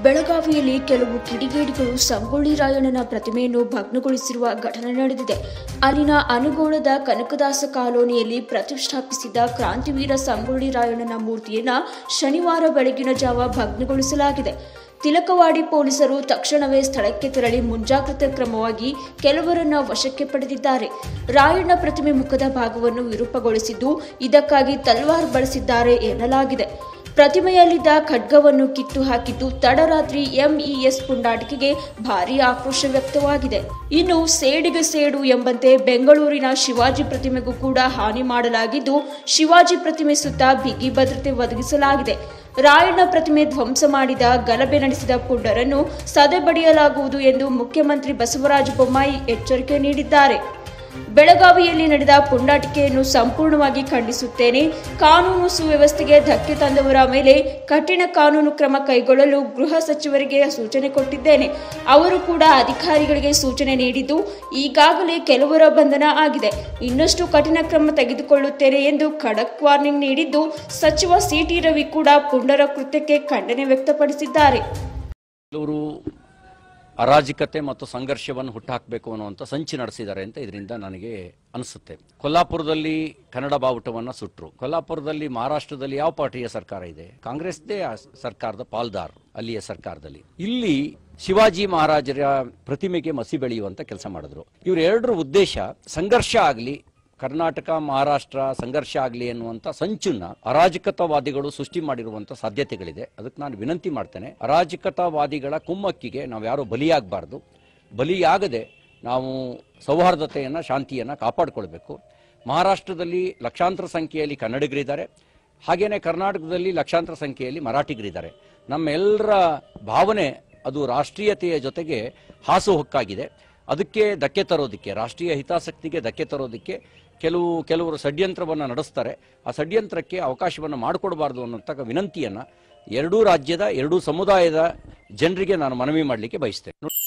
ಬೆಳಗಾವಿಯಲ್ಲಿ ಕೆಲವು ಕಿಡಿಗೇಡಿಗಳು ಸಂಗೊಳ್ಳಿ ರಾಯಣ್ಣನ ಪ್ರತಿಮೆಯನ್ನು ಭಗ್ನಗೊಳಿಸಿರುವ ಘಟನೆ ನಡೆದಿದೆ ಅಲ್ಲಿನ ಅನುಗೋಳದ ಕನಕದಾಸ ಕಾಲೋನಿಯಲ್ಲಿ ಪ್ರತಿಷ್ಠಾಪಿಸಿದ್ದ ಕ್ರಾಂತಿವೀರ ಸಂಗೊಳ್ಳಿ ರಾಯಣ್ಣನ ಮೂರ್ತಿಯನ್ನ ಶನಿವಾರ ಬೆಳಗಿನ ಜಾವ ಭಗ್ನಗೊಳಿಸಲಾಗಿದೆ ತಿಲಕವಾಡಿ ಪೊಲೀಸರು ತಕ್ಷಣವೇ ಸ್ಥಳಕ್ಕೆ ತೆರಳಿ ಮುಂಜಾಗ್ರತಾ ಕ್ರಮವಾಗಿ ಕೆಲವರನ್ನ ವಶಕ್ಕೆ ಪಡೆದಿದ್ದಾರೆ ರಾಯಣ್ಣ ಪ್ರತಿಮೆ ಮುಖದ ಭಾಗವನ್ನು ವಿರೂಪಗೊಳಿಸಿದ್ದು ಇದಕ್ಕಾಗಿ ತಲ್ವಾರ್ ಬಳಸಿದ್ದಾರೆ ಎನ್ನಲಾಗಿದೆ ಪ್ರತಿಮೆಯಲ್ಲಿದ್ದ ಖಡ್ಗವನ್ನು ಕಿತ್ತು ಹಾಕಿದ್ದು ತಡರಾತ್ರಿ ಎಂಇಎಸ್ ಪುಂಡಾಟಿಕೆಗೆ ಭಾರೀ ಆಕ್ರೋಶ ವ್ಯಕ್ತವಾಗಿದೆ ಇನ್ನು ಸೇಡಿಗೆ ಸೇಡು ಎಂಬಂತೆ ಬೆಂಗಳೂರಿನ ಶಿವಾಜಿ ಪ್ರತಿಮೆಗೂ ಕೂಡ ಹಾನಿ ಮಾಡಲಾಗಿದ್ದು ಶಿವಾಜಿ ಪ್ರತಿಮೆ ಸುತ್ತ ಬಿಗಿ ಭದ್ರತೆ ಒದಗಿಸಲಾಗಿದೆ ರಾಯಣ್ಣ ಪ್ರತಿಮೆ ಧ್ವಂಸ ಮಾಡಿದ ಗಲಭೆ ನಡೆಸಿದ ಪುಂಡರನ್ನು ಸದೆಬಡಿಯಲಾಗುವುದು ಎಂದು ಮುಖ್ಯಮಂತ್ರಿ ಬಸವರಾಜ ಬೊಮ್ಮಾಯಿ ಎಚ್ಚರಿಕೆ ನೀಡಿದ್ದಾರೆ ಬೆಳಗಾವಿಯಲ್ಲಿ ನಡೆದ ಪುಂಡಾಟಿಕೆಯನ್ನು ಸಂಪೂರ್ಣವಾಗಿ ಖಂಡಿಸುತ್ತೇನೆ ಕಾನೂನು ಸುವ್ಯವಸ್ಥೆಗೆ ಧಕ್ಕೆ ತಂದವರ ಮೇಲೆ ಕಠಿಣ ಕಾನೂನು ಕ್ರಮ ಕೈಗೊಳ್ಳಲು ಗೃಹ ಸಚಿವರಿಗೆ ಸೂಚನೆ ಕೊಟ್ಟಿದ್ದೇನೆ ಅವರು ಕೂಡ ಅಧಿಕಾರಿಗಳಿಗೆ ಸೂಚನೆ ನೀಡಿದ್ದು ಈಗಾಗಲೇ ಕೆಲವರ ಬಂಧನ ಆಗಿದೆ ಇನ್ನಷ್ಟು ಕಠಿಣ ಕ್ರಮ ತೆಗೆದುಕೊಳ್ಳುತ್ತೇನೆ ಎಂದು ಖಡಕ್ ವಾರ್ನಿಂಗ್ ನೀಡಿದ್ದು ಸಚಿವ ಸಿಟಿ ರವಿ ಕೂಡ ಪುಂಡರ ಕೃತ್ಯಕ್ಕೆ ಖಂಡನೆ ವ್ಯಕ್ತಪಡಿಸಿದ್ದಾರೆ ಕೆಲವರು ಅರಾಜಕತೆ ಮತ್ತು ಸಂಘರ್ಷವನ್ನು ಹುಟ್ಟುಹಾಕಬೇಕು ಅನ್ನುವಂಥ ಸಂಚು ನಡೆಸಿದ್ದಾರೆ ಅಂತ ಇದರಿಂದ ನನಗೆ ಅನಿಸುತ್ತೆ ಕೊಲ್ಲಾಪುರದಲ್ಲಿ ಕನ್ನಡ ಬಾವುಟವನ್ನು ಸುಟ್ಟರು ಕೊಲ್ಲಾಪುರದಲ್ಲಿ ಮಹಾರಾಷ್ಟ್ರದಲ್ಲಿ ಯಾವ ಪಾರ್ಟಿಯ ಸರ್ಕಾರ ಇದೆ ಕಾಂಗ್ರೆಸ್ದೇ ಆ ಸರ್ಕಾರದ ಪಾಲ್ದಾರ್ ಅಲ್ಲಿಯ ಸರ್ಕಾರದಲ್ಲಿ ಇಲ್ಲಿ ಶಿವಾಜಿ ಮಹಾರಾಜರ ಪ್ರತಿಮೆಗೆ ಮಸಿ ಬೆಳೆಯುವಂತ ಕೆಲಸ ಮಾಡಿದ್ರು ಇವ್ರ ಎರಡರ ಉದ್ದೇಶ ಸಂಘರ್ಷ ಆಗಲಿ ಕರ್ನಾಟಕ ಮಹಾರಾಷ್ಟ್ರ ಸಂಘರ್ಷ ಆಗಲಿ ಎನ್ನುವಂತ ಸಂಚನ್ನ ಅರಾಜಕತಾವಾದಿಗಳು ಸೃಷ್ಟಿ ಮಾಡಿರುವಂತ ಸಾಧ್ಯತೆಗಳಿದೆ ಅದಕ್ಕೆ ನಾನು ವಿನಂತಿ ಮಾಡ್ತೇನೆ ಅರಾಜಕತಾವಾದಿಗಳ ಕುಮ್ಮಕ್ಕಿಗೆ ನಾವು ಯಾರು ಬಲಿಯಾಗಬಾರ್ದು ಬಲಿಯಾಗದೆ ನಾವು ಸೌಹಾರ್ದತೆಯನ್ನ ಶಾಂತಿಯನ್ನ ಕಾಪಾಡಿಕೊಳ್ಬೇಕು ಮಹಾರಾಷ್ಟ್ರದಲ್ಲಿ ಲಕ್ಷಾಂತರ ಸಂಖ್ಯೆಯಲ್ಲಿ ಕನ್ನಡಿಗರಿದ್ದಾರೆ ಹಾಗೇನೆ ಕರ್ನಾಟಕದಲ್ಲಿ ಲಕ್ಷಾಂತರ ಸಂಖ್ಯೆಯಲ್ಲಿ ಮರಾಠಿಗರಿದ್ದಾರೆ ನಮ್ಮೆಲ್ಲರ ಭಾವನೆ ಅದು ರಾಷ್ಟ್ರೀಯತೆಯ ಜೊತೆಗೆ ಹಾಸುಹೊಕ್ಕಾಗಿದೆ ಅದಕ್ಕೆ ಧಕ್ಕೆ ತರೋದಕ್ಕೆ ರಾಷ್ಟ್ರೀಯ ಹಿತಾಸಕ್ತಿಗೆ ಧಕ್ಕೆ ತರೋದಕ್ಕೆ ಕೆಲವು ಕೆಲವರು ಷಡ್ಯಂತ್ರವನ್ನು ನಡೆಸ್ತಾರೆ ಆ ಷಡ್ಯಂತ್ರಕ್ಕೆ ಅವಕಾಶವನ್ನು ಮಾಡಿಕೊಡಬಾರ್ದು ಅನ್ನೋಂಥ ವಿನಂತಿಯನ್ನ ಎರಡೂ ರಾಜ್ಯದ ಎರಡೂ ಸಮುದಾಯದ ಜನರಿಗೆ ನಾನು ಮನವಿ ಮಾಡಲಿಕ್ಕೆ ಬಯಸ್ತೇನೆ